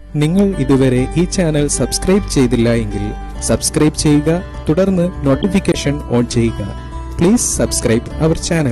നിങ്ങൾ ഇതുവരെ ഈ ചാനൽ സബ്സ്ക്രൈബ് ചെയ്തില്ല എങ്കിൽ സബ്സ്ക്രൈബ് ചെയ്യുക തുടർന്ന് നോട്ടിഫിക്കേഷൻ ഓൺ ചെയ്യുക പ്ലീസ് സബ്സ്ക്രൈബ് അവർ ചാനൽ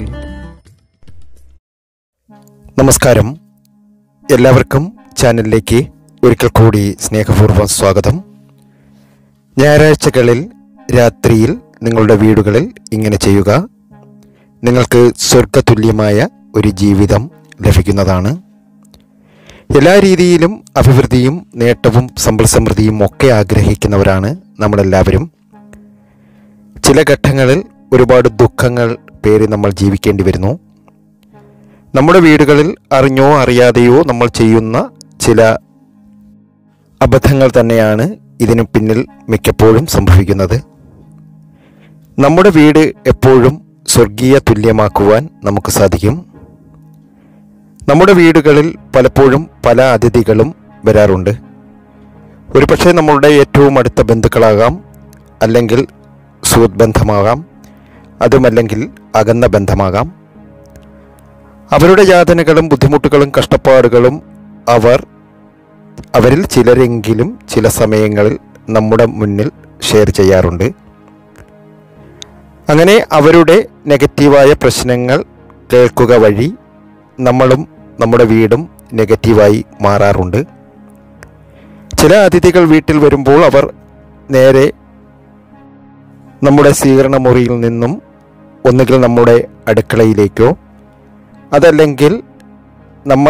നമസ്കാരം എല്ലാവർക്കും ചാനലിലേക്ക് ഒരിക്കൽ കൂടി സ്നേഹപൂർവ്വം സ്വാഗതം ഞായറാഴ്ചകളിൽ രാത്രിയിൽ നിങ്ങളുടെ വീടുകളിൽ ഇങ്ങനെ ചെയ്യുക നിങ്ങൾക്ക് സ്വർഗതുല്യമായ ഒരു ജീവിതം ലഭിക്കുന്നതാണ് എല്ലാ രീതിയിലും അഭിവൃദ്ധിയും നേട്ടവും സമ്പൽ സമൃദ്ധിയും ഒക്കെ ആഗ്രഹിക്കുന്നവരാണ് നമ്മളെല്ലാവരും ചില ഘട്ടങ്ങളിൽ ഒരുപാട് ദുഃഖങ്ങൾ പേറി നമ്മൾ ജീവിക്കേണ്ടി വരുന്നു നമ്മുടെ വീടുകളിൽ അറിഞ്ഞോ അറിയാതെയോ നമ്മൾ ചെയ്യുന്ന ചില അബദ്ധങ്ങൾ തന്നെയാണ് ഇതിനു പിന്നിൽ മിക്കപ്പോഴും സംഭവിക്കുന്നത് നമ്മുടെ വീട് എപ്പോഴും സ്വർഗീയ തുല്യമാക്കുവാൻ നമുക്ക് സാധിക്കും നമ്മുടെ വീടുകളിൽ പലപ്പോഴും പല അതിഥികളും വരാറുണ്ട് ഒരുപക്ഷെ നമ്മളുടെ ഏറ്റവും അടുത്ത ബന്ധുക്കളാകാം അല്ലെങ്കിൽ സുഹൃത്ത് ബന്ധമാകാം അതുമല്ലെങ്കിൽ അകന്ന ബന്ധമാകാം അവരുടെ യാതനകളും ബുദ്ധിമുട്ടുകളും കഷ്ടപ്പാടുകളും അവർ അവരിൽ ചിലരെങ്കിലും ചില സമയങ്ങളിൽ നമ്മുടെ മുന്നിൽ ഷെയർ ചെയ്യാറുണ്ട് അങ്ങനെ അവരുടെ നെഗറ്റീവായ പ്രശ്നങ്ങൾ കേൾക്കുക വഴി നമ്മളും നമ്മുടെ വീടും നെഗറ്റീവായി മാറാറുണ്ട് ചില അതിഥികൾ വീട്ടിൽ വരുമ്പോൾ അവർ നേരെ നമ്മുടെ സ്വീകരണ മുറിയിൽ നിന്നും ഒന്നുകിൽ നമ്മുടെ അടുക്കളയിലേക്കോ അതല്ലെങ്കിൽ നമ്മൾ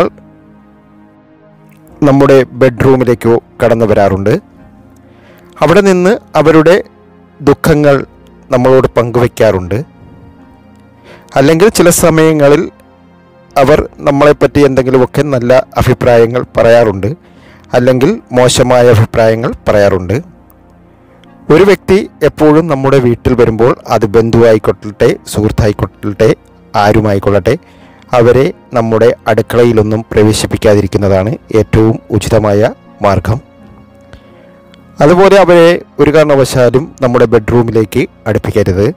നമ്മുടെ ബെഡ്റൂമിലേക്കോ കടന്നു വരാറുണ്ട് അവിടെ നിന്ന് അവരുടെ ദുഃഖങ്ങൾ നമ്മളോട് പങ്കുവയ്ക്കാറുണ്ട് അല്ലെങ്കിൽ ചില സമയങ്ങളിൽ അവർ നമ്മളെപ്പറ്റി എന്തെങ്കിലുമൊക്കെ നല്ല അഭിപ്രായങ്ങൾ പറയാറുണ്ട് അല്ലെങ്കിൽ മോശമായ അഭിപ്രായങ്ങൾ പറയാറുണ്ട് ഒരു വ്യക്തി എപ്പോഴും നമ്മുടെ വീട്ടിൽ വരുമ്പോൾ അത് ബന്ധുവായിക്കൊള്ളട്ടെ സുഹൃത്തായിക്കൊള്ളട്ടെ ആരുമായിക്കൊള്ളട്ടെ അവരെ നമ്മുടെ അടുക്കളയിലൊന്നും പ്രവേശിപ്പിക്കാതിരിക്കുന്നതാണ് ഏറ്റവും ഉചിതമായ മാർഗം അതുപോലെ അവരെ ഒരു കാരണവശാലും നമ്മുടെ ബെഡ്റൂമിലേക്ക് അടുപ്പിക്കരുത്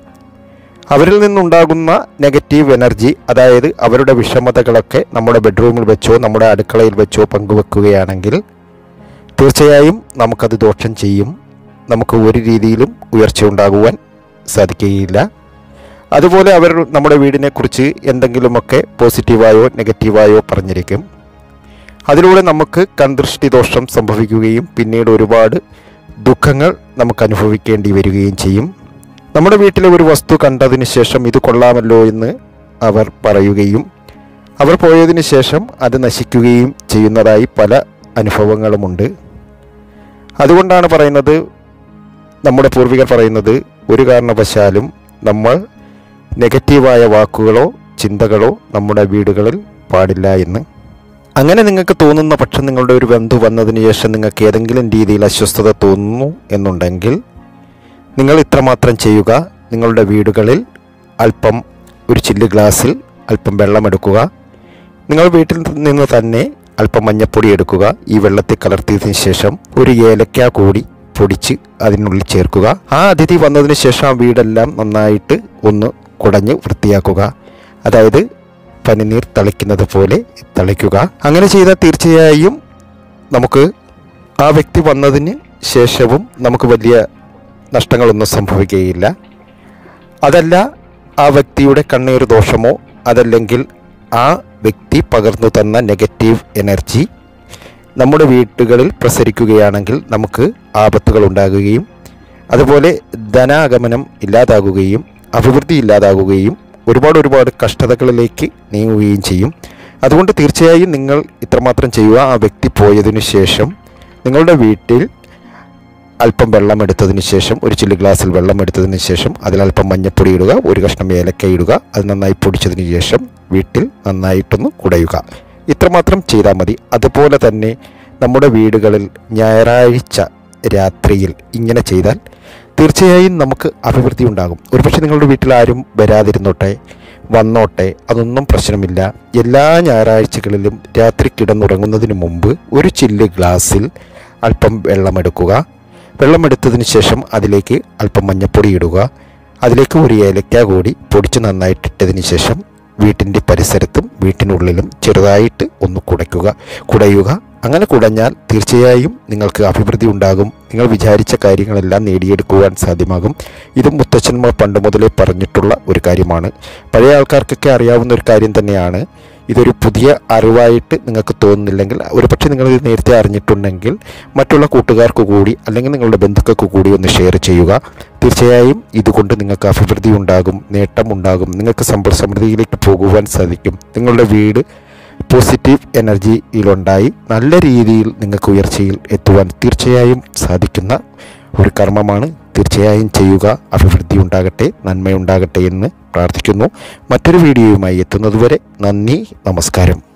അവരിൽ നിന്നുണ്ടാകുന്ന നെഗറ്റീവ് എനർജി അതായത് അവരുടെ വിഷമതകളൊക്കെ നമ്മുടെ ബെഡ്റൂമിൽ വെച്ചോ നമ്മുടെ അടുക്കളയിൽ വെച്ചോ പങ്കുവെക്കുകയാണെങ്കിൽ തീർച്ചയായും നമുക്കത് ദോഷം ചെയ്യും നമുക്ക് ഒരു രീതിയിലും ഉയർച്ച ഉണ്ടാകുവാൻ സാധിക്കുകയില്ല അതുപോലെ അവർ നമ്മുടെ വീടിനെക്കുറിച്ച് എന്തെങ്കിലുമൊക്കെ പോസിറ്റീവായോ നെഗറ്റീവായോ പറഞ്ഞിരിക്കും അതിലൂടെ നമുക്ക് കൺദൃഷ്ടി ദോഷം സംഭവിക്കുകയും പിന്നീട് ഒരുപാട് ദുഃഖങ്ങൾ നമുക്ക് അനുഭവിക്കേണ്ടി വരികയും ചെയ്യും നമ്മുടെ വീട്ടിലെ ഒരു വസ്തു കണ്ടതിന് ശേഷം ഇത് കൊള്ളാമല്ലോ എന്ന് അവർ പറയുകയും അവർ പോയതിന് ശേഷം അത് നശിക്കുകയും ചെയ്യുന്നതായി പല അനുഭവങ്ങളുമുണ്ട് അതുകൊണ്ടാണ് പറയുന്നത് നമ്മുടെ പൂർവികർ പറയുന്നത് ഒരു കാരണവശാലും നമ്മൾ നെഗറ്റീവായ വാക്കുകളോ ചിന്തകളോ നമ്മുടെ വീടുകളിൽ പാടില്ല എന്ന് അങ്ങനെ നിങ്ങൾക്ക് തോന്നുന്ന പക്ഷം നിങ്ങളുടെ ഒരു ബന്ധു വന്നതിന് ശേഷം നിങ്ങൾക്ക് ഏതെങ്കിലും രീതിയിൽ അസ്വസ്ഥത തോന്നുന്നു എന്നുണ്ടെങ്കിൽ നിങ്ങൾ ഇത്രമാത്രം ചെയ്യുക നിങ്ങളുടെ വീടുകളിൽ അല്പം ഒരു ചില്ല് ഗ്ലാസ്സിൽ അല്പം വെള്ളമെടുക്കുക നിങ്ങൾ വീട്ടിൽ നിന്ന് തന്നെ അല്പം മഞ്ഞപ്പൊടി എടുക്കുക ഈ വെള്ളത്തിൽ കലർത്തിയതിന് ശേഷം ഒരു ഏലക്ക കൂടി പൊടിച്ച് അതിനുള്ളിൽ ചേർക്കുക ആ അതിഥി വന്നതിന് ശേഷം ആ വീടെല്ലാം നന്നായിട്ട് ഒന്ന് കുടഞ്ഞ് വൃത്തിയാക്കുക അതായത് പനിനീർ തളിക്കുന്നത് പോലെ തളിക്കുക അങ്ങനെ ചെയ്താൽ തീർച്ചയായും നമുക്ക് ആ വ്യക്തി വന്നതിന് ശേഷവും നമുക്ക് വലിയ നഷ്ടങ്ങളൊന്നും സംഭവിക്കുകയില്ല അതല്ല ആ വ്യക്തിയുടെ കണ്ണീർ ദോഷമോ അതല്ലെങ്കിൽ ആ വ്യക്തി പകർന്നു തന്ന നെഗറ്റീവ് എനർജി നമ്മുടെ വീട്ടുകളിൽ പ്രസരിക്കുകയാണെങ്കിൽ നമുക്ക് ആപത്തുകൾ ഉണ്ടാകുകയും അതുപോലെ ധനാഗമനം ഇല്ലാതാകുകയും അഭിവൃദ്ധി ഇല്ലാതാകുകയും ഒരുപാട് ഒരുപാട് കഷ്ടതകളിലേക്ക് നീങ്ങുകയും ചെയ്യും അതുകൊണ്ട് തീർച്ചയായും നിങ്ങൾ ഇത്രമാത്രം ചെയ്യുക ആ വ്യക്തി പോയതിനു ശേഷം നിങ്ങളുടെ വീട്ടിൽ അല്പം വെള്ളം എടുത്തതിന് ശേഷം ഒരു ചില്ലി ഗ്ലാസ്സിൽ വെള്ളം എടുത്തതിന് ശേഷം അതിലല്പം മഞ്ഞപ്പൊടി ഇടുക ഒരു കഷ്ണം ഏലക്ക ഇടുക അത് നന്നായി പൊടിച്ചതിന് ശേഷം വീട്ടിൽ നന്നായിട്ടൊന്ന് കുടയുക ഇത്രമാത്രം ചെയ്താൽ മതി അതുപോലെ തന്നെ നമ്മുടെ വീടുകളിൽ ഞായറാഴ്ച രാത്രിയിൽ ഇങ്ങനെ ചെയ്താൽ തീർച്ചയായും നമുക്ക് അഭിവൃദ്ധി ഉണ്ടാകും ഒരുപക്ഷെ നിങ്ങളുടെ വീട്ടിൽ ആരും വരാതിരുന്നോട്ടെ വന്നോട്ടെ അതൊന്നും പ്രശ്നമില്ല എല്ലാ ഞായറാഴ്ചകളിലും രാത്രി കിടന്നുറങ്ങുന്നതിന് മുമ്പ് ഒരു ചില്ല് ഗ്ലാസ്സിൽ അല്പം വെള്ളമെടുക്കുക വെള്ളമെടുത്തതിന് ശേഷം അതിലേക്ക് അല്പം മഞ്ഞപ്പൊടി ഇടുക അതിലേക്ക് ഒരു ഏലക്ക കൂടി പൊടിച്ച് നന്നായിട്ടിട്ടതിന് ശേഷം വീട്ടിൻ്റെ പരിസരത്തും വീട്ടിനുള്ളിലും ചെറുതായിട്ട് ഒന്ന് കുടയ്ക്കുക കുടയുക അങ്ങനെ കുടഞ്ഞാൽ തീർച്ചയായും നിങ്ങൾക്ക് അഭിവൃദ്ധി ഉണ്ടാകും നിങ്ങൾ വിചാരിച്ച കാര്യങ്ങളെല്ലാം നേടിയെടുക്കുവാൻ സാധ്യമാകും ഇത് മുത്തച്ഛന്മാർ പണ്ട് മുതലേ പറഞ്ഞിട്ടുള്ള ഒരു കാര്യമാണ് പഴയ ആൾക്കാർക്കൊക്കെ അറിയാവുന്ന ഒരു കാര്യം തന്നെയാണ് ഇതൊരു പുതിയ അറിവായിട്ട് നിങ്ങൾക്ക് തോന്നുന്നില്ലെങ്കിൽ ഒരു പക്ഷേ നിങ്ങളിത് നേരത്തെ അറിഞ്ഞിട്ടുണ്ടെങ്കിൽ മറ്റുള്ള കൂട്ടുകാർക്ക് കൂടി അല്ലെങ്കിൽ നിങ്ങളുടെ ബന്ധുക്കൾക്ക് കൂടി ഒന്ന് ഷെയർ ചെയ്യുക തീർച്ചയായും ഇതുകൊണ്ട് നിങ്ങൾക്ക് അഭിവൃദ്ധി ഉണ്ടാകും നേട്ടമുണ്ടാകും നിങ്ങൾക്ക് സമ്പൽ സമൃദ്ധിയിലേക്ക് പോകുവാൻ സാധിക്കും നിങ്ങളുടെ വീട് പോസിറ്റീവ് എനർജിയിലുണ്ടായി നല്ല രീതിയിൽ നിങ്ങൾക്ക് ഉയർച്ചയിൽ എത്തുവാൻ തീർച്ചയായും സാധിക്കുന്ന ഒരു കർമ്മമാണ് തീർച്ചയായും ചെയ്യുക അഭിവൃദ്ധി ഉണ്ടാകട്ടെ നന്മയുണ്ടാകട്ടെ എന്ന് പ്രാർത്ഥിക്കുന്നു മറ്റൊരു വീഡിയോയുമായി എത്തുന്നതുവരെ നന്ദി നമസ്കാരം